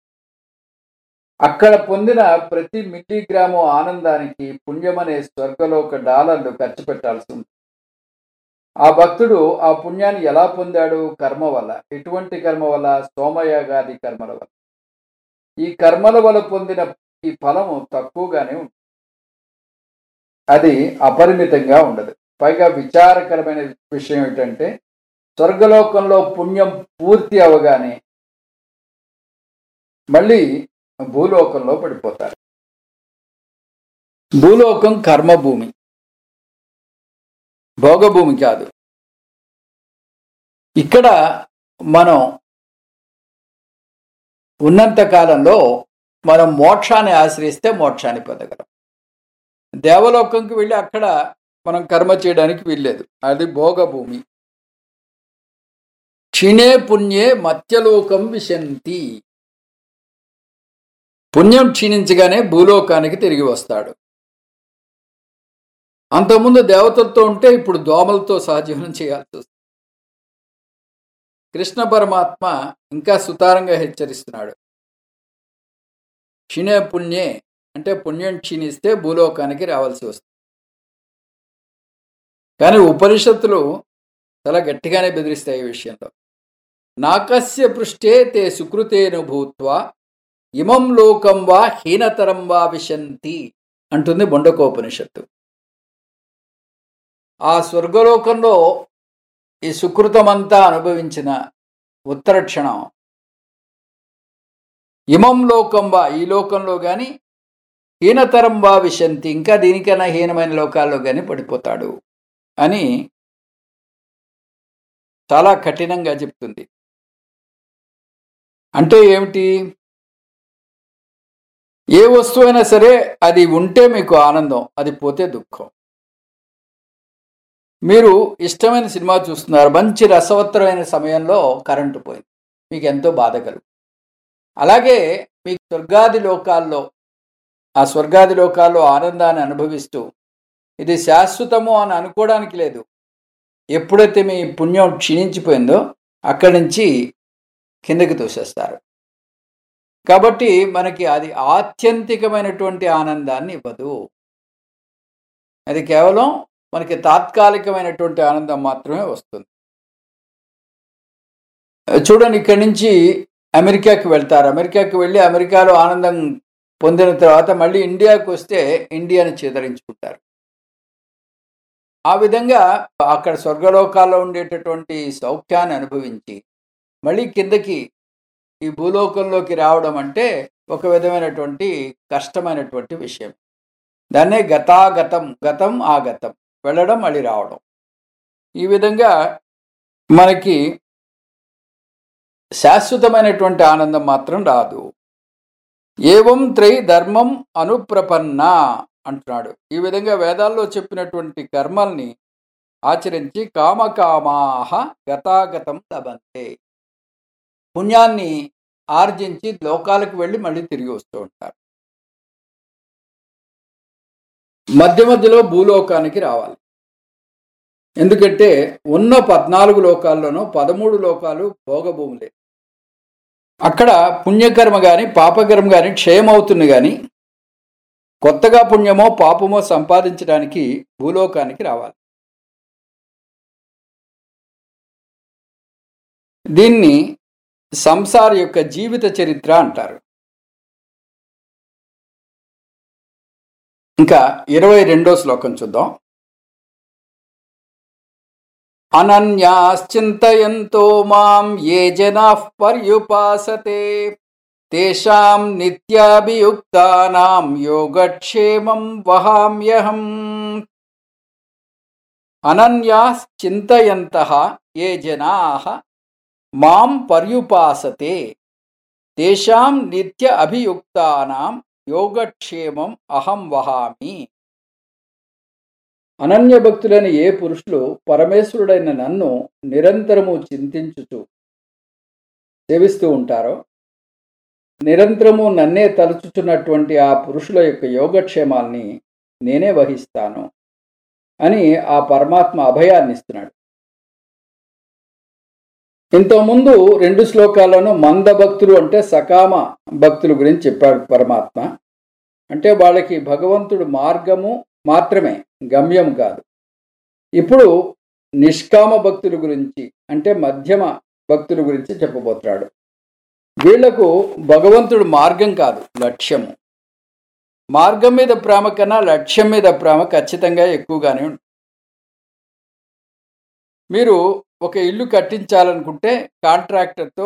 అక్కడ పొందిన ప్రతి మిల్లీగ్రాము ఆనందానికి పుణ్యమనే స్వర్గలోక డాలర్లు ఖర్చు పెట్టాల్సి ఉంది ఆ భక్తుడు ఆ పుణ్యాన్ని ఎలా పొందాడు కర్మ వల్ల ఎటువంటి కర్మ వల్ల సోమయాగాది కర్మల వల్ల ఈ కర్మల వల్ల పొందిన ఈ ఫలము తక్కువగానే ఉంటుంది అది అపరిమితంగా ఉండదు పైగా విచారకరమైన విషయం ఏంటంటే స్వర్గలోకంలో పుణ్యం పూర్తి అవగానే మళ్ళీ భూలోకంలో పడిపోతారు భూలోకం కర్మభూమి భోగభూమి కాదు ఇక్కడ మనం ఉన్నంత కాలంలో మనం మోక్షాన్ని ఆశ్రయిస్తే మోక్షాన్ని పొందగలం దేవలోకంకి వెళ్ళి అక్కడ మనం కర్మ చేయడానికి వీల్లేదు అది భోగభూమి క్షిణే పుణ్యే మత్యలోకం విశంతి పుణ్యం క్షీణించగానే భూలోకానికి తిరిగి వస్తాడు అంతకుముందు దేవతలతో ఉంటే ఇప్పుడు దోమలతో సహజీవనం చేయాల్సి వస్తుంది కృష్ణ పరమాత్మ ఇంకా సుతారంగా హెచ్చరిస్తున్నాడు క్షీణే పుణ్యే అంటే పుణ్యం క్షీణిస్తే భూలోకానికి రావాల్సి వస్తుంది కానీ ఉపనిషత్తులు చాలా గట్టిగానే బెదిరిస్తాయి ఈ విషయంలో నాకస్య పృష్ఠే తే సుకృతేను భూత్వా ఇమం లోకం వా హీనతరం వా విశంతి అంటుంది బొండకోపనిషత్తు ఆ స్వర్గలోకంలో ఈ సుకృతమంతా అనుభవించిన ఉత్తర క్షణం ఇమం లోకం వా ఈ లోకంలో కానీ హీనతరం వా విశంతి ఇంకా దీనికన్నా హీనమైన లోకాల్లో కానీ పడిపోతాడు అని చాలా కఠినంగా చెప్తుంది అంటే ఏమిటి ఏ వస్తువైనా సరే అది ఉంటే మీకు ఆనందం అది పోతే దుఃఖం మీరు ఇష్టమైన సినిమా చూస్తున్నారు మంచి రసవత్తరమైన సమయంలో కరెంటు పోయింది మీకు ఎంతో బాధ కలుగు అలాగే మీకు స్వర్గాది లోకాల్లో ఆ స్వర్గాది లోకాల్లో ఆనందాన్ని అనుభవిస్తూ ఇది శాశ్వతము అని అనుకోవడానికి లేదు ఎప్పుడైతే మీ పుణ్యం క్షీణించిపోయిందో అక్కడి నుంచి కిందకి తోసేస్తారు కాబట్టి మనకి అది ఆత్యంతికమైనటువంటి ఆనందాన్ని ఇవ్వదు అది కేవలం మనకి తాత్కాలికమైనటువంటి ఆనందం మాత్రమే వస్తుంది చూడండి ఇక్కడి నుంచి అమెరికాకి వెళ్తారు అమెరికాకి వెళ్ళి అమెరికాలో ఆనందం పొందిన తర్వాత మళ్ళీ ఇండియాకి వస్తే ఇండియాని చేదరించుకుంటారు ఆ విధంగా అక్కడ స్వర్గలోకాల్లో ఉండేటటువంటి సౌఖ్యాన్ని అనుభవించి మళ్ళీ కిందకి ఈ భూలోకంలోకి రావడం అంటే ఒక విధమైనటువంటి కష్టమైనటువంటి విషయం దాన్నే గతాగతం గతం ఆగతం వెళ్ళడం మళ్ళీ రావడం ఈ విధంగా మనకి శాశ్వతమైనటువంటి ఆనందం మాత్రం రాదు ఏవం త్రై ధర్మం అనుప్రపన్న అంటున్నాడు ఈ విధంగా వేదాల్లో చెప్పినటువంటి కర్మల్ని ఆచరించి కామకామాహ గతాగతం లభంతే పుణ్యాన్ని ఆర్జించి లోకాలకు వెళ్ళి మళ్ళీ తిరిగి వస్తూ ఉంటారు మధ్య మధ్యలో భూలోకానికి రావాలి ఎందుకంటే ఉన్న పద్నాలుగు లోకాల్లోనూ పదమూడు లోకాలు భోగభూములే అక్కడ పుణ్యకర్మ కానీ పాపకర్మ కానీ క్షయమవుతుంది కానీ కొత్తగా పుణ్యమో పాపమో సంపాదించడానికి భూలోకానికి రావాలి దీన్ని సంసార యొక్క జీవిత చరిత్ర అంటారు ఇంకా ఇరవై రెండో శ్లోకం చూద్దాం అనన్యాశ్చింతయంతో మాం ఏ జనా పర్యుపాసతే తేషాం నిత్యాభియుక్తానాం యోగక్షేమం వహామ్యహం అనన్యాశ్చింతయంతః ఏ జనాః మాం పర్యుపాసతే తేషాం నిత్య అభియుక్తానాం యోగక్షేమం అహం వహామి అనన్య భక్తులైన ఏ పురుషులు పరమేశ్వరుడైన నన్ను నిరంతరము చింతించుచు సేవిస్తూ ఉంటారో నిరంతరము నన్నే తలుచుచున్నటువంటి ఆ పురుషుల యొక్క యోగక్షేమాల్ని నేనే వహిస్తాను అని ఆ పరమాత్మ అభయాన్ని ఇస్తున్నాడు ఇంతకుముందు రెండు శ్లోకాలను మంద భక్తులు అంటే సకామ భక్తుల గురించి చెప్పాడు పరమాత్మ అంటే వాళ్ళకి భగవంతుడు మార్గము మాత్రమే గమ్యం కాదు ఇప్పుడు నిష్కామ భక్తుల గురించి అంటే మధ్యమ భక్తుల గురించి చెప్పబోతున్నాడు వీళ్లకు భగవంతుడు మార్గం కాదు లక్ష్యము మార్గం మీద ప్రేమ కన్నా లక్ష్యం మీద ప్రేమ ఖచ్చితంగా ఎక్కువగానే ఉంటుంది మీరు ఒక ఇల్లు కట్టించాలనుకుంటే కాంట్రాక్టర్తో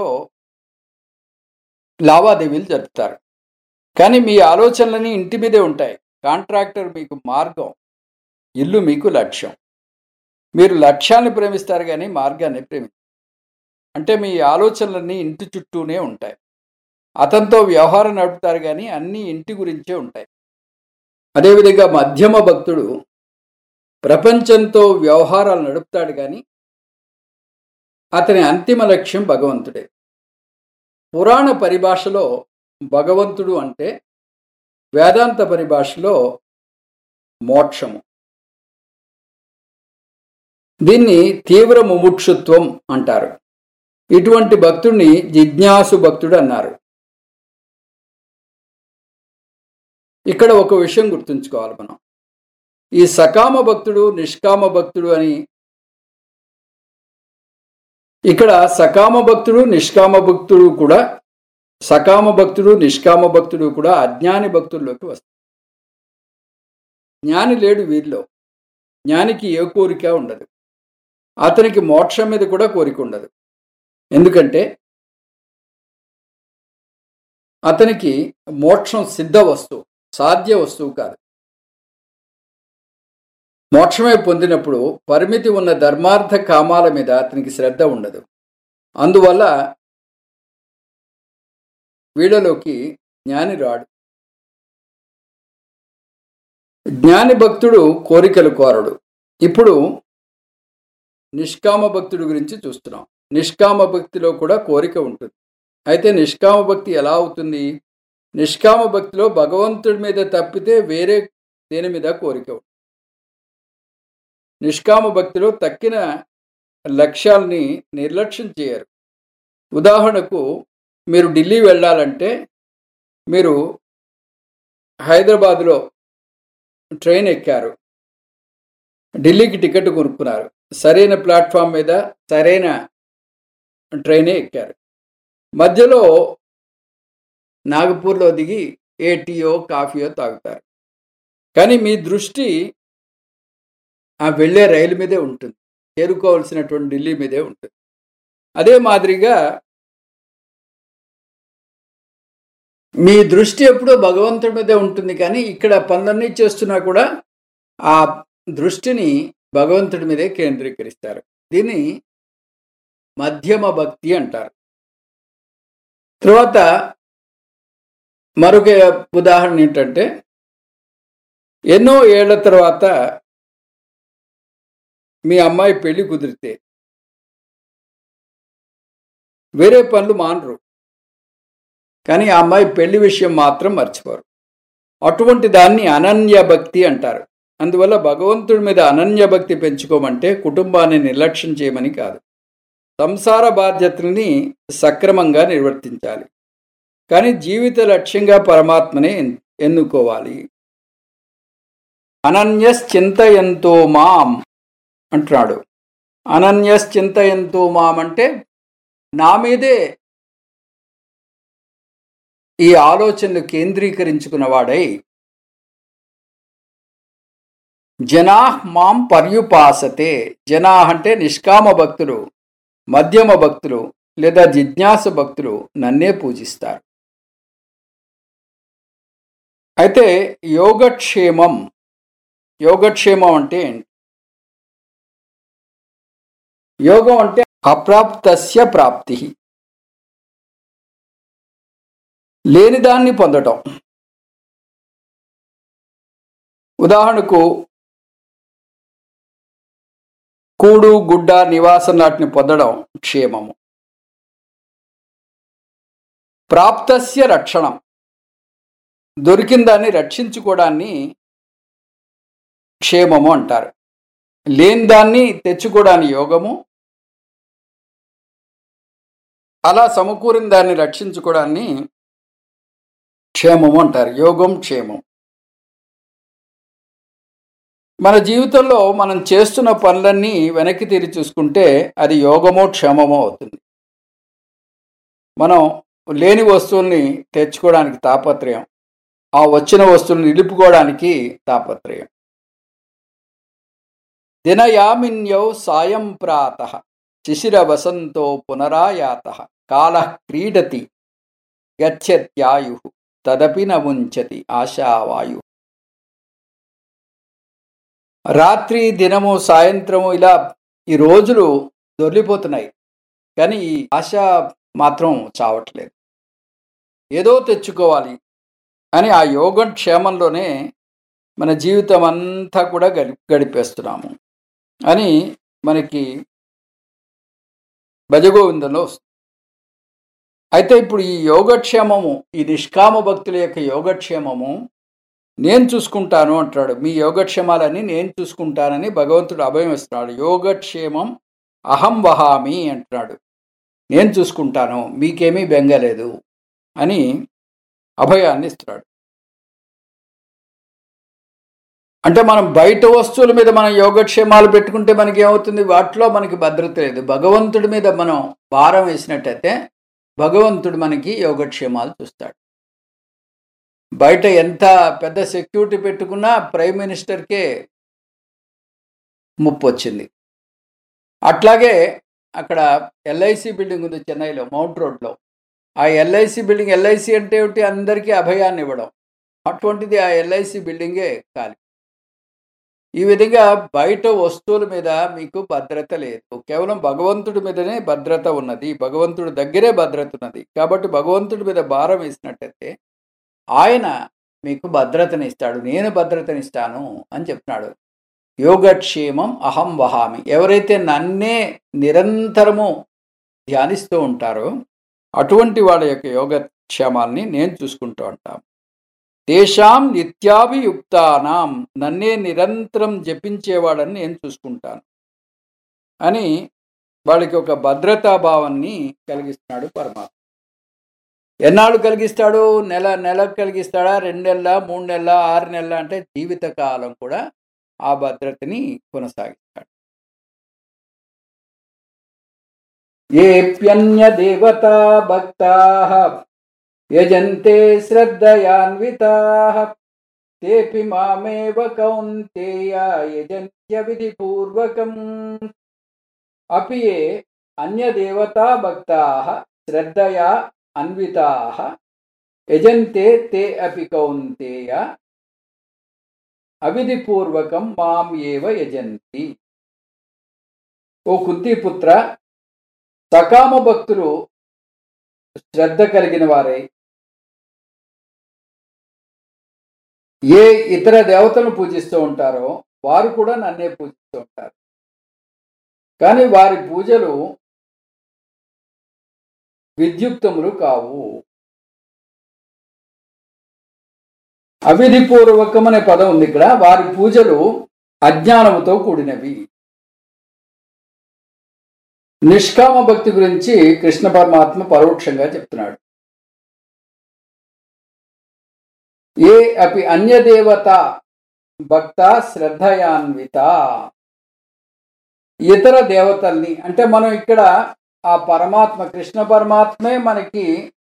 లావాదేవీలు జరుపుతారు కానీ మీ ఆలోచనలన్నీ ఇంటి మీదే ఉంటాయి కాంట్రాక్టర్ మీకు మార్గం ఇల్లు మీకు లక్ష్యం మీరు లక్ష్యాన్ని ప్రేమిస్తారు కానీ మార్గాన్ని ప్రేమిస్తారు అంటే మీ ఆలోచనలన్నీ ఇంటి చుట్టూనే ఉంటాయి అతనితో వ్యవహారం నడుపుతారు కానీ అన్నీ ఇంటి గురించే ఉంటాయి అదేవిధంగా మధ్యమ భక్తుడు ప్రపంచంతో వ్యవహారాలు నడుపుతాడు కానీ అతని అంతిమ లక్ష్యం భగవంతుడే పురాణ పరిభాషలో భగవంతుడు అంటే వేదాంత పరిభాషలో మోక్షము దీన్ని తీవ్ర ముముక్షుత్వం అంటారు ఇటువంటి భక్తుడిని జిజ్ఞాసు భక్తుడు అన్నారు ఇక్కడ ఒక విషయం గుర్తుంచుకోవాలి మనం ఈ సకామ భక్తుడు నిష్కామ భక్తుడు అని ఇక్కడ సకామ భక్తుడు నిష్కామ భక్తుడు కూడా సకామ భక్తుడు నిష్కామ భక్తుడు కూడా అజ్ఞాని భక్తుల్లోకి వస్తారు జ్ఞాని లేడు వీరిలో జ్ఞానికి ఏ కోరిక ఉండదు అతనికి మోక్షం మీద కూడా కోరిక ఉండదు ఎందుకంటే అతనికి మోక్షం సిద్ధ వస్తువు సాధ్య వస్తువు కాదు మోక్షమే పొందినప్పుడు పరిమితి ఉన్న ధర్మార్థ కామాల మీద అతనికి శ్రద్ధ ఉండదు అందువల్ల వీళ్ళలోకి జ్ఞాని రాడు జ్ఞాని భక్తుడు కోరికలు కోరడు ఇప్పుడు నిష్కామ భక్తుడి గురించి చూస్తున్నాం నిష్కామ భక్తిలో కూడా కోరిక ఉంటుంది అయితే నిష్కామ భక్తి ఎలా అవుతుంది నిష్కామ భక్తిలో భగవంతుడి మీద తప్పితే వేరే దేని మీద కోరిక ఉంటుంది నిష్కామ భక్తిలో తక్కిన లక్ష్యాల్ని నిర్లక్ష్యం చేయరు ఉదాహరణకు మీరు ఢిల్లీ వెళ్ళాలంటే మీరు హైదరాబాదులో ట్రైన్ ఎక్కారు ఢిల్లీకి టికెట్ కొనుక్కున్నారు సరైన ప్లాట్ఫామ్ మీద సరైన ట్రైనే ఎక్కారు మధ్యలో నాగపూర్లో దిగి ఏ టీయో కాఫీయో తాగుతారు కానీ మీ దృష్టి ఆ వెళ్ళే రైలు మీదే ఉంటుంది చేరుకోవాల్సినటువంటి ఢిల్లీ మీదే ఉంటుంది అదే మాదిరిగా మీ దృష్టి ఎప్పుడూ భగవంతుడి మీదే ఉంటుంది కానీ ఇక్కడ పనులన్నీ చేస్తున్నా కూడా ఆ దృష్టిని భగవంతుడి మీదే కేంద్రీకరిస్తారు దీన్ని మధ్యమ భక్తి అంటారు తర్వాత మరొక ఉదాహరణ ఏంటంటే ఎన్నో ఏళ్ల తర్వాత మీ అమ్మాయి పెళ్లి కుదిరితే వేరే పనులు మానరు కానీ ఆ అమ్మాయి పెళ్లి విషయం మాత్రం మర్చిపోరు అటువంటి దాన్ని అనన్య భక్తి అంటారు అందువల్ల భగవంతుడి మీద అనన్య భక్తి పెంచుకోమంటే కుటుంబాన్ని నిర్లక్ష్యం చేయమని కాదు సంసార బాధ్యతల్ని సక్రమంగా నిర్వర్తించాలి కానీ జీవిత లక్ష్యంగా పరమాత్మనే ఎన్నుకోవాలి అనన్యశ్చింతయంతో మాం అంటున్నాడు అనన్యశ్చింతయంతో మాం అంటే నా మీదే ఈ ఆలోచనలు కేంద్రీకరించుకున్నవాడై జనా మాం పర్యుపాసతే జనా అంటే నిష్కామ భక్తులు మధ్యమ భక్తులు లేదా జిజ్ఞాస భక్తులు నన్నే పూజిస్తారు అయితే యోగక్షేమం యోగక్షేమం అంటే ఏంటి యోగం అంటే అప్రాప్తస్య ప్రాప్తి లేనిదాన్ని పొందటం ఉదాహరణకు కూడు గుడ్డ నివాసం నాటిని పొందడం క్షేమము ప్రాప్తస్య రక్షణం దొరికిన దాన్ని రక్షించుకోవడాన్ని క్షేమము అంటారు లేని దాన్ని తెచ్చుకోవడాన్ని యోగము అలా సమకూరిన దాన్ని రక్షించుకోవడాన్ని క్షేమము అంటారు యోగం క్షేమం మన జీవితంలో మనం చేస్తున్న పనులన్నీ వెనక్కి తిరిగి చూసుకుంటే అది యోగమో క్షేమమో అవుతుంది మనం లేని వస్తువుల్ని తెచ్చుకోవడానికి తాపత్రయం ఆ వచ్చిన వస్తువులను నిలుపుకోవడానికి తాపత్రయం దినయామిన్యౌ సాయం ప్రాత శిశిర వసంతో పునరాయాత కాల క్రీడతి గచ్చత్యాయు తదపి నముంచతి ఆశావాయు రాత్రి దినము సాయంత్రము ఇలా ఈ రోజులు దొర్లిపోతున్నాయి కానీ ఈ ఆశ మాత్రం చావట్లేదు ఏదో తెచ్చుకోవాలి అని ఆ యోగం క్షేమంలోనే మన జీవితం అంతా కూడా గడి గడిపేస్తున్నాము అని మనకి భజగోవిందంలో వస్తుంది అయితే ఇప్పుడు ఈ యోగక్షేమము ఈ నిష్కామ భక్తుల యొక్క యోగక్షేమము నేను చూసుకుంటాను అంటాడు మీ యోగక్షేమాలని నేను చూసుకుంటానని భగవంతుడు అభయం ఇస్తున్నాడు యోగక్షేమం అహం వహామి అంటున్నాడు నేను చూసుకుంటాను మీకేమీ బెంగలేదు అని అభయాన్ని ఇస్తున్నాడు అంటే మనం బయట వస్తువుల మీద మనం యోగక్షేమాలు పెట్టుకుంటే మనకి ఏమవుతుంది వాటిలో మనకి భద్రత లేదు భగవంతుడి మీద మనం భారం వేసినట్టయితే భగవంతుడు మనకి యోగక్షేమాలు చూస్తాడు బయట ఎంత పెద్ద సెక్యూరిటీ పెట్టుకున్నా ప్రైమ్ మినిస్టర్కే ముప్పు వచ్చింది అట్లాగే అక్కడ ఎల్ఐసి బిల్డింగ్ ఉంది చెన్నైలో మౌంట్ రోడ్లో ఆ ఎల్ఐసి బిల్డింగ్ ఎల్ఐసి అంటే ఏమిటి అందరికీ అభయాన్ని ఇవ్వడం అటువంటిది ఆ ఎల్ఐసి బిల్డింగే ఖాళీ ఈ విధంగా బయట వస్తువుల మీద మీకు భద్రత లేదు కేవలం భగవంతుడి మీదనే భద్రత ఉన్నది భగవంతుడి దగ్గరే భద్రత ఉన్నది కాబట్టి భగవంతుడి మీద భారం వేసినట్టయితే ఆయన మీకు భద్రతనిస్తాడు నేను భద్రతనిస్తాను అని చెప్తున్నాడు యోగక్షేమం అహం వహామి ఎవరైతే నన్నే నిరంతరము ధ్యానిస్తూ ఉంటారో అటువంటి వాళ్ళ యొక్క యోగక్షేమాల్ని నేను చూసుకుంటూ ఉంటాను తేషాం నిత్యాభియుక్తానాం నన్నే నిరంతరం జపించేవాడని నేను చూసుకుంటాను అని వాళ్ళకి ఒక భద్రతాభావాన్ని కలిగిస్తున్నాడు పరమాత్మ ఎన్నాళ్ళు కలిగిస్తాడు నెల నెల కలిగిస్తాడా రెండు నెలల మూడు నెలల ఆరు నెలల అంటే జీవితకాలం కూడా ఆ భద్రతని కొనసాగిస్తాడు ఏప్యన్య దేవతా భక్తా యజంతే శ్రద్ధయాన్వితా తేపి మామేవ కౌంతేయ యజంత్య విధిపూర్వకం అపి ఏ అన్యదేవతా భక్తాః శ్రద్ధయా అన్వితాః యజంతే తే అపి కౌంతేయ అవిధిపూర్వకం మాం ఏవ యజంతి ఓ కుంతిపుత్ర సకామ భక్తులు శ్రద్ధ కలిగిన వారై ఏ ఇతర దేవతలను పూజిస్తూ ఉంటారో వారు కూడా నన్నే పూజిస్తూ ఉంటారు కానీ వారి పూజలు విద్యుక్తములు కావు అవిధిపూర్వకం అనే పదం ఉంది ఇక్కడ వారి పూజలు అజ్ఞానముతో కూడినవి నిష్కామ భక్తి గురించి కృష్ణ పరమాత్మ పరోక్షంగా చెప్తున్నాడు ఏ అపి అన్యదేవత భక్త శ్రద్ధయాన్విత ఇతర దేవతల్ని అంటే మనం ఇక్కడ ఆ పరమాత్మ కృష్ణ పరమాత్మే మనకి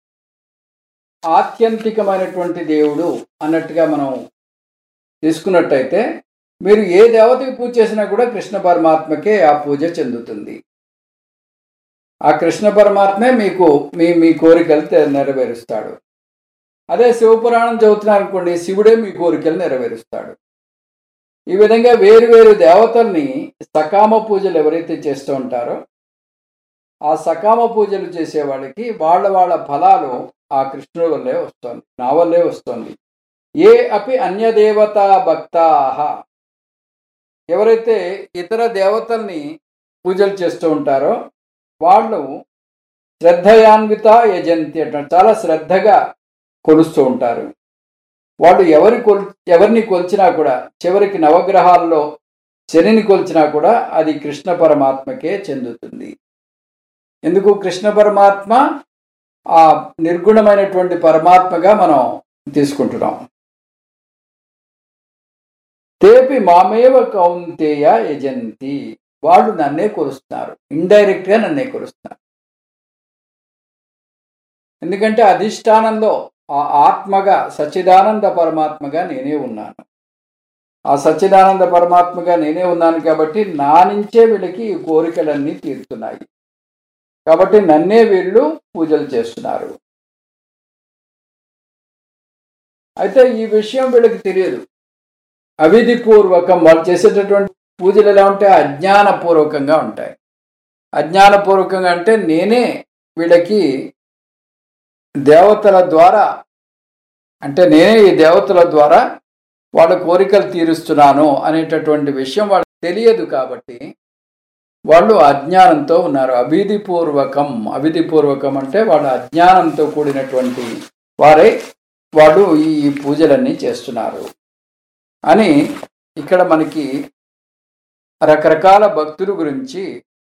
ఆత్యంతికమైనటువంటి దేవుడు అన్నట్టుగా మనం తీసుకున్నట్టయితే మీరు ఏ దేవతకి పూజ చేసినా కూడా కృష్ణ పరమాత్మకే ఆ పూజ చెందుతుంది ఆ కృష్ణ పరమాత్మే మీకు మీ మీ కోరికలు తె- నెరవేరుస్తాడు అదే శివపురాణం చదువుతున్నారు అనుకోండి శివుడే మీ కోరికలు నెరవేరుస్తాడు ఈ విధంగా వేరు వేరు దేవతల్ని సకామ పూజలు ఎవరైతే చేస్తూ ఉంటారో ఆ సకామ పూజలు చేసే వాళ్ళకి వాళ్ళ వాళ్ళ ఫలాలు ఆ కృష్ణుడి వల్లే వస్తుంది నా వల్లే వస్తుంది ఏ అపి అన్యదేవతా భక్తాహ ఎవరైతే ఇతర దేవతల్ని పూజలు చేస్తూ ఉంటారో వాళ్ళు శ్రద్ధయాన్విత యజంతి అంటారు చాలా శ్రద్ధగా కొలుస్తూ ఉంటారు వాళ్ళు ఎవరి కొల్ ఎవరిని కొలిచినా కూడా చివరికి నవగ్రహాల్లో శనిని కొలిచినా కూడా అది కృష్ణ పరమాత్మకే చెందుతుంది ఎందుకు కృష్ణ పరమాత్మ ఆ నిర్గుణమైనటువంటి పరమాత్మగా మనం తీసుకుంటున్నాం తేపి మామేవ కౌంతేయ యజంతి వాళ్ళు నన్నే కొలుస్తున్నారు ఇండైరెక్ట్ గా నన్నే కొలుస్తున్నారు ఎందుకంటే అధిష్టానంలో ఆ ఆత్మగా సచ్చిదానంద పరమాత్మగా నేనే ఉన్నాను ఆ సచ్చిదానంద పరమాత్మగా నేనే ఉన్నాను కాబట్టి నా నుంచే వీళ్ళకి ఈ కోరికలన్నీ తీరుతున్నాయి కాబట్టి నన్నే వీళ్ళు పూజలు చేస్తున్నారు అయితే ఈ విషయం వీళ్ళకి తెలియదు అవిధిపూర్వకం వాళ్ళు చేసేటటువంటి పూజలు ఎలా ఉంటాయి అజ్ఞానపూర్వకంగా ఉంటాయి అజ్ఞానపూర్వకంగా అంటే నేనే వీళ్ళకి దేవతల ద్వారా అంటే నేనే ఈ దేవతల ద్వారా వాళ్ళ కోరికలు తీరుస్తున్నాను అనేటటువంటి విషయం వాళ్ళకి తెలియదు కాబట్టి వాళ్ళు అజ్ఞానంతో ఉన్నారు అభిధిపూర్వకం అభిధిపూర్వకం అంటే వాళ్ళ అజ్ఞానంతో కూడినటువంటి వారే వాళ్ళు ఈ పూజలన్నీ చేస్తున్నారు అని ఇక్కడ మనకి రకరకాల భక్తుల గురించి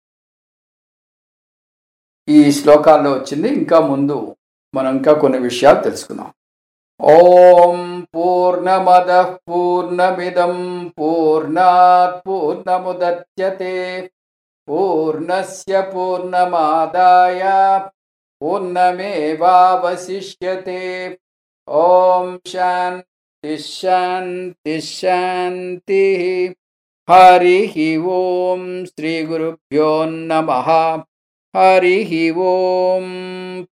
ఈ శ్లోకాల్లో వచ్చింది ఇంకా ముందు మనం ఇంకా కొన్ని విషయాలు తెలుసుకుందాం ఓం పూర్ణమద పూర్ణమిదం పూర్ణాత్ పూర్ణముదచ్యతే పూర్ణస్య పూర్ణమాదాయ పూర్ణమేవావశిష్యతే ఓం శాంతి శాంతి శాంతి హరి ఓం శ్రీ గురుభ్యో నమ హరి ఓం